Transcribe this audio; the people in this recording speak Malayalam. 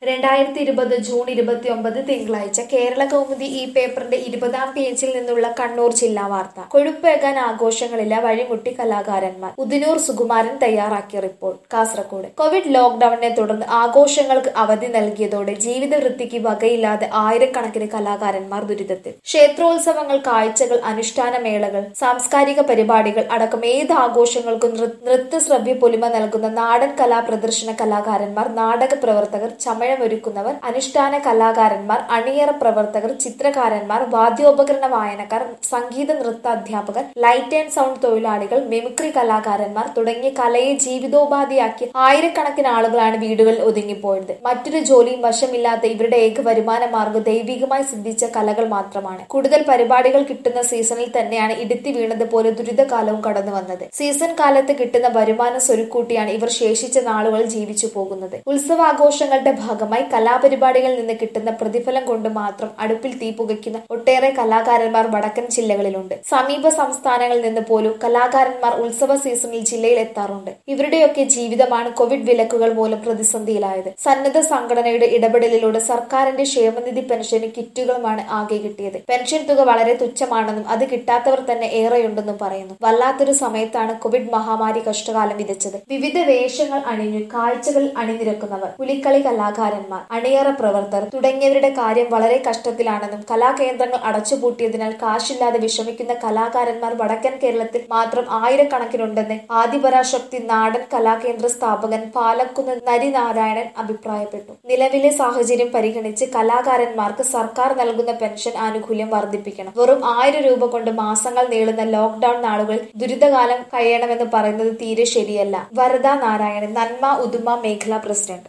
രണ്ടായിരത്തി ഇരുപത് ജൂൺ ഇരുപത്തി ഒമ്പത് തിങ്കളാഴ്ച കേരള കൗമുദി ഈ പേപ്പറിന്റെ ഇരുപതാം പേജിൽ നിന്നുള്ള കണ്ണൂർ ജില്ലാ വാർത്ത കൊഴുപ്പേകാൻ ആഘോഷങ്ങളില്ല വഴിമുട്ടി കലാകാരന്മാർ ഉദിനൂർ സുകുമാരൻ തയ്യാറാക്കിയ റിപ്പോർട്ട് കാസർഗോഡ് കോവിഡ് ലോക്ഡൌണിനെ തുടർന്ന് ആഘോഷങ്ങൾക്ക് അവധി നൽകിയതോടെ ജീവിത വൃത്തിക്ക് വകയില്ലാതെ ആയിരക്കണക്കിന് കലാകാരന്മാർ ദുരിതത്തിൽ ക്ഷേത്രോത്സവങ്ങൾ കാഴ്ചകൾ അനുഷ്ഠാന മേളകൾ സാംസ്കാരിക പരിപാടികൾ അടക്കം ഏത് ആഘോഷങ്ങൾക്കും നൃ- നൃത്തശ്രവ്യ പൊലിമ നൽകുന്ന നാടൻ കലാ പ്രദർശന കലാകാരന്മാർ നാടക പ്രവർത്തകർ ചമയമൊരുക്കുന്നവർ അനുഷ്ഠാന കലാകാരന്മാർ അണിയറ പ്രവർത്തകർ ചിത്രകാരന്മാർ വാദ്യോപകരണ വായനക്കാർ സംഗീത നൃത്ത അധ്യാപകർ ലൈറ്റ് ആൻഡ് സൗണ്ട് തൊഴിലാളികൾ മിമിക്രി കലാകാരന്മാർ തുടങ്ങിയ കലയെ ജീവിതോപാധിയാക്കി ആയിരക്കണക്കിന് ആളുകളാണ് വീടുകളിൽ ഒതുങ്ങിപ്പോയത് മറ്റൊരു ജോലിയും വശമില്ലാത്ത ഇവരുടെ ഏക വരുമാന മാർഗ്ഗം ദൈവികമായി സിദ്ധിച്ച കലകൾ മാത്രമാണ് കൂടുതൽ പരിപാടികൾ കിട്ടുന്ന സീസണിൽ തന്നെയാണ് ഇടുത്തി വീണതുപോലെ ദുരിതകാലവും കടന്നു വന്നത് സീസൺ കാലത്ത് കിട്ടുന്ന വരുമാനം സ്വരുക്കൂട്ടിയാണ് ഇവർ ശേഷിച്ച നാളുകളിൽ ജീവിച്ചു പോകുന്നത് ഉത്സവാഘോഷങ്ങളുടെ ഭാഗമായി കലാപരിപാടികളിൽ നിന്ന് കിട്ടുന്ന പ്രതിഫലം കൊണ്ട് മാത്രം അടുപ്പിൽ തീ പുകയ്ക്കുന്ന ഒട്ടേറെ കലാകാരന്മാർ വടക്കൻ ജില്ലകളിലുണ്ട് സമീപ സംസ്ഥാനങ്ങളിൽ നിന്ന് പോലും കലാകാരന്മാർ ഉത്സവ സീസണിൽ ജില്ലയിൽ എത്താറുണ്ട് ഇവരുടെയൊക്കെ ജീവിതമാണ് കോവിഡ് വിലക്കുകൾ മൂലം പ്രതിസന്ധിയിലായത് സന്നദ്ധ സംഘടനയുടെ ഇടപെടലിലൂടെ സർക്കാരിന്റെ ക്ഷേമനിധി പെൻഷനും കിറ്റുകളുമാണ് ആകെ കിട്ടിയത് പെൻഷൻ തുക വളരെ തുച്ഛമാണെന്നും അത് കിട്ടാത്തവർ തന്നെ ഏറെയുണ്ടെന്നും പറയുന്നു വല്ലാത്തൊരു സമയത്താണ് കോവിഡ് മഹാമാരി കഷ്ടകാലം വിതച്ചത് വിവിധ വേഷങ്ങൾ അണിഞ്ഞു കാഴ്ചകളിൽ അണിനിരക്കുന്നവർ പുലിക്കളി കലാകാരന്മാർ അണിയറ പ്രവർത്തകർ തുടങ്ങിയവരുടെ കാര്യം വളരെ കഷ്ടത്തിലാണെന്നും കലാകേന്ദ്രങ്ങൾ അടച്ചുപൂട്ടിയതിനാൽ കാശില്ലാതെ വിഷമിക്കുന്ന കലാകാരന്മാർ വടക്കൻ കേരളത്തിൽ മാത്രം ആയിരക്കണക്കിനുണ്ടെന്ന് ആദിപരാശക്തി നാടൻ കലാകേന്ദ്ര സ്ഥാപകൻ പാലക്കുന്ന് നരിനാരായണൻ അഭിപ്രായപ്പെട്ടു നിലവിലെ സാഹചര്യം പരിഗണിച്ച് കലാകാരന്മാർക്ക് സർക്കാർ നൽകുന്ന പെൻഷൻ ആനുകൂല്യം വർദ്ധിപ്പിക്കണം വെറും ആയിരം രൂപ കൊണ്ട് മാസങ്ങൾ നീളുന്ന ലോക്ഡൌൺ നാളുകളിൽ ദുരിതകാലം കഴിയണമെന്ന് പറയുന്നത് തീരെ ശരിയല്ല വരദ നാരായണൻ നന്മ ഉദുമ മേഖലാ പ്രസിഡന്റ്